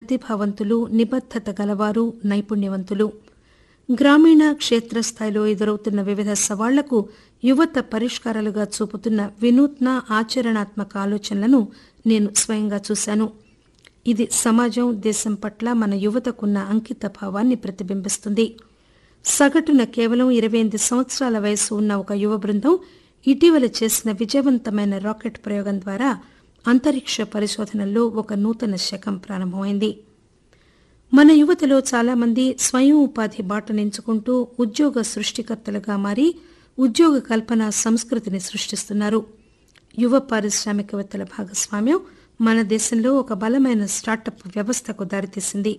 ప్రతిభావంతులు నిబద్దత గలవారు నైపుణ్యవంతులు గ్రామీణ క్షేత్రస్థాయిలో ఎదురవుతున్న వివిధ సవాళ్లకు యువత పరిష్కారాలుగా చూపుతున్న వినూత్న ఆచరణాత్మక ఆలోచనలను నేను స్వయంగా చూశాను ఇది సమాజం దేశం పట్ల మన యువతకున్న అంకిత భావాన్ని ప్రతిబింబిస్తుంది సగటున కేవలం ఇరవై ఎనిమిది సంవత్సరాల వయసు ఉన్న ఒక యువ బృందం ఇటీవల చేసిన విజయవంతమైన రాకెట్ ప్రయోగం ద్వారా అంతరిక్ష పరిశోధనల్లో ఒక నూతన శకం ప్రారంభమైంది మన యువతలో చాలా మంది స్వయం ఉపాధి బాటను ఎంచుకుంటూ ఉద్యోగ సృష్టికర్తలుగా మారి ఉద్యోగ కల్పన సంస్కృతిని సృష్టిస్తున్నారు యువ పారిశ్రామికవేత్తల భాగస్వామ్యం మన దేశంలో ఒక బలమైన స్టార్టప్ వ్యవస్థకు దారితీసింది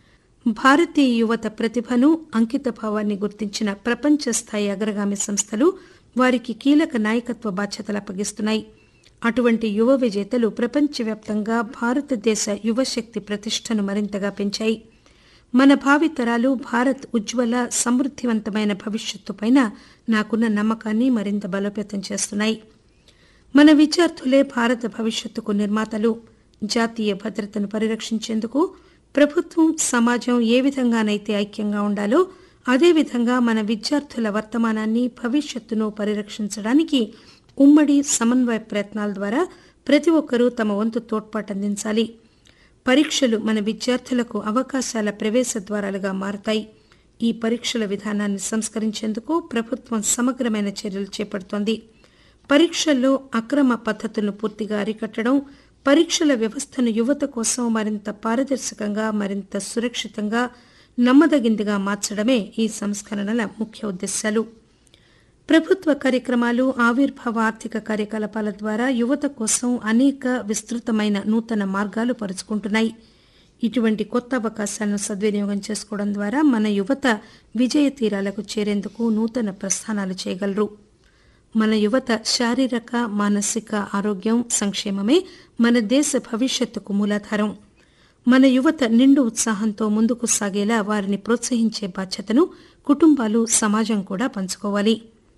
భారతీయ యువత ప్రతిభను అంకిత భావాన్ని గుర్తించిన ప్రపంచ స్థాయి అగ్రగామి సంస్థలు వారికి కీలక నాయకత్వ బాధ్యతలు అప్పగిస్తున్నాయి అటువంటి యువ విజేతలు ప్రపంచవ్యాప్తంగా భారతదేశ యువశక్తి ప్రతిష్టను మరింతగా పెంచాయి మన భావి తరాలు భారత్ ఉజ్వల సమృద్దివంతమైన భవిష్యత్తుపైన నాకున్న నమ్మకాన్ని మరింత బలోపేతం చేస్తున్నాయి మన విద్యార్థులే భారత భవిష్యత్తుకు నిర్మాతలు జాతీయ భద్రతను పరిరక్షించేందుకు ప్రభుత్వం సమాజం ఏ విధంగానైతే ఐక్యంగా ఉండాలో అదేవిధంగా మన విద్యార్థుల వర్తమానాన్ని భవిష్యత్తును పరిరక్షించడానికి ఉమ్మడి సమన్వయ ప్రయత్నాల ద్వారా ప్రతి ఒక్కరూ తమ వంతు తోడ్పాటు అందించాలి పరీక్షలు మన విద్యార్థులకు అవకాశాల ప్రవేశ ద్వారాలుగా మారతాయి ఈ పరీక్షల విధానాన్ని సంస్కరించేందుకు ప్రభుత్వం సమగ్రమైన చర్యలు చేపడుతోంది పరీక్షల్లో అక్రమ పద్ధతులను పూర్తిగా అరికట్టడం పరీక్షల వ్యవస్థను యువత కోసం మరింత పారదర్శకంగా మరింత సురక్షితంగా నమ్మదగిందిగా మార్చడమే ఈ సంస్కరణల ముఖ్య ఉద్దేశాలు ప్రభుత్వ కార్యక్రమాలు ఆవిర్భావ ఆర్థిక కార్యకలాపాల ద్వారా యువత కోసం అనేక విస్తృతమైన నూతన మార్గాలు పరుచుకుంటున్నాయి ఇటువంటి కొత్త అవకాశాలను సద్వినియోగం చేసుకోవడం ద్వారా మన యువత విజయ తీరాలకు చేరేందుకు నూతన ప్రస్థానాలు చేయగలరు మన యువత శారీరక మానసిక ఆరోగ్యం సంక్షేమమే మన దేశ భవిష్యత్తుకు మూలాధారం మన యువత నిండు ఉత్సాహంతో ముందుకు సాగేలా వారిని ప్రోత్సహించే బాధ్యతను కుటుంబాలు సమాజం కూడా పంచుకోవాలి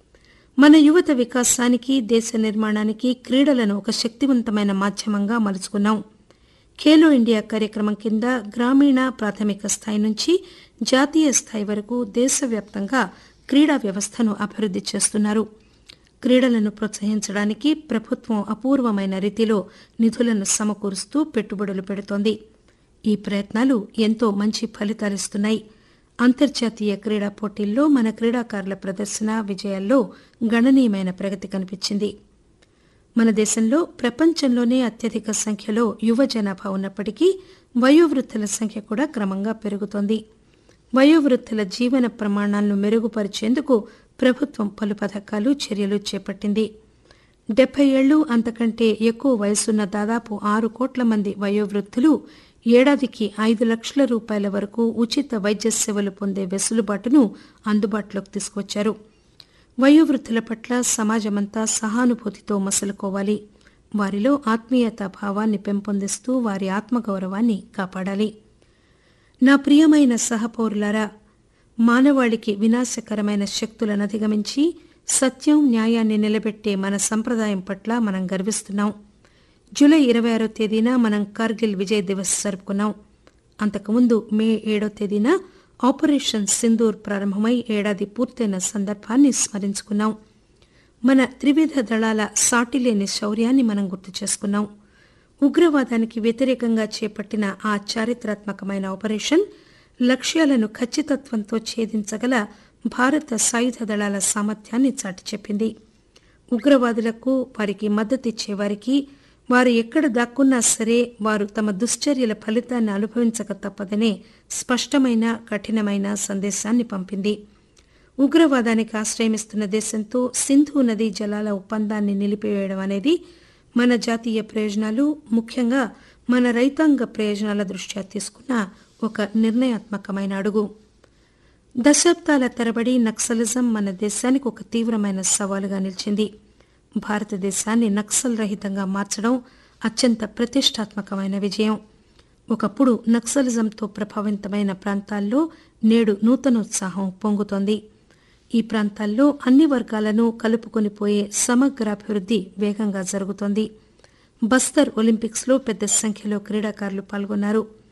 మన యువత వికాసానికి దేశ నిర్మాణానికి క్రీడలను ఒక శక్తివంతమైన మాధ్యమంగా మలుచుకున్నాం ఖేలో ఇండియా కార్యక్రమం కింద గ్రామీణ ప్రాథమిక స్థాయి నుంచి జాతీయ స్థాయి వరకు దేశవ్యాప్తంగా క్రీడా వ్యవస్థను అభివృద్ది చేస్తున్నారు క్రీడలను ప్రోత్సహించడానికి ప్రభుత్వం అపూర్వమైన రీతిలో నిధులను సమకూరుస్తూ పెట్టుబడులు పెడుతోంది ఈ ప్రయత్నాలు ఎంతో మంచి ఫలితాలిస్తున్నాయి అంతర్జాతీయ క్రీడా పోటీల్లో మన క్రీడాకారుల ప్రదర్శన విజయాల్లో గణనీయమైన ప్రగతి కనిపించింది మన దేశంలో ప్రపంచంలోనే అత్యధిక సంఖ్యలో యువ జనాభా ఉన్నప్పటికీ వయోవృద్ధుల సంఖ్య కూడా క్రమంగా పెరుగుతోంది వయోవృద్ధుల జీవన ప్రమాణాలను మెరుగుపరిచేందుకు ప్రభుత్వం పలు పథకాలు చర్యలు చేపట్టింది డెబ్బై ఏళ్లు అంతకంటే ఎక్కువ వయసున్న దాదాపు ఆరు కోట్ల మంది వయోవృద్ధులు ఏడాదికి ఐదు లక్షల రూపాయల వరకు ఉచిత వైద్య సేవలు పొందే వెసులుబాటును అందుబాటులోకి తీసుకొచ్చారు వయోవృద్ధుల పట్ల సమాజమంతా సహానుభూతితో మసలుకోవాలి వారిలో ఆత్మీయతా భావాన్ని పెంపొందిస్తూ వారి ఆత్మగౌరవాన్ని కాపాడాలి నా ప్రియమైన సహపౌరులారా మానవాళికి వినాశకరమైన శక్తులను అధిగమించి సత్యం న్యాయాన్ని నిలబెట్టే మన సంప్రదాయం పట్ల మనం గర్విస్తున్నాం జూలై ఇరవై ఆరో తేదీన మనం కార్గిల్ విజయ్ దివస్ జరుపుకున్నాం అంతకుముందు మే ఏడో తేదీన ఆపరేషన్ సింధూర్ ప్రారంభమై ఏడాది పూర్తయిన సందర్భాన్ని స్మరించుకున్నాం మన త్రివిధ దళాల సాటిలేని శౌర్యాన్ని మనం గుర్తు చేసుకున్నాం ఉగ్రవాదానికి వ్యతిరేకంగా చేపట్టిన ఆ చారిత్రాత్మకమైన ఆపరేషన్ లక్ష్యాలను ఖచ్చితత్వంతో ఛేదించగల భారత సాయుధ దళాల సామర్థ్యాన్ని చాటి చెప్పింది ఉగ్రవాదులకు వారికి మద్దతిచ్చే వారికి వారు ఎక్కడ దాక్కున్నా సరే వారు తమ దుశ్చర్యల ఫలితాన్ని అనుభవించక తప్పదనే స్పష్టమైన కఠినమైన సందేశాన్ని పంపింది ఉగ్రవాదానికి ఆశ్రయమిస్తున్న దేశంతో సింధు నదీ జలాల ఒప్పందాన్ని నిలిపివేయడం అనేది మన జాతీయ ప్రయోజనాలు ముఖ్యంగా మన రైతాంగ ప్రయోజనాల దృష్ట్యా తీసుకున్న ఒక నిర్ణయాత్మకమైన అడుగు దశాబ్దాల తరబడి నక్సలిజం మన దేశానికి ఒక తీవ్రమైన సవాలుగా నిలిచింది భారతదేశాన్ని నక్సల్ రహితంగా మార్చడం అత్యంత ప్రతిష్టాత్మకమైన విజయం ఒకప్పుడు నక్సలిజంతో ప్రభావితమైన ప్రాంతాల్లో నేడు నూతనోత్సాహం పొంగుతోంది ఈ ప్రాంతాల్లో అన్ని వర్గాలను కలుపుకొని పోయే సమగ్రాభివృద్ది వేగంగా జరుగుతోంది బస్తర్ ఒలింపిక్స్ లో పెద్ద సంఖ్యలో క్రీడాకారులు పాల్గొన్నారు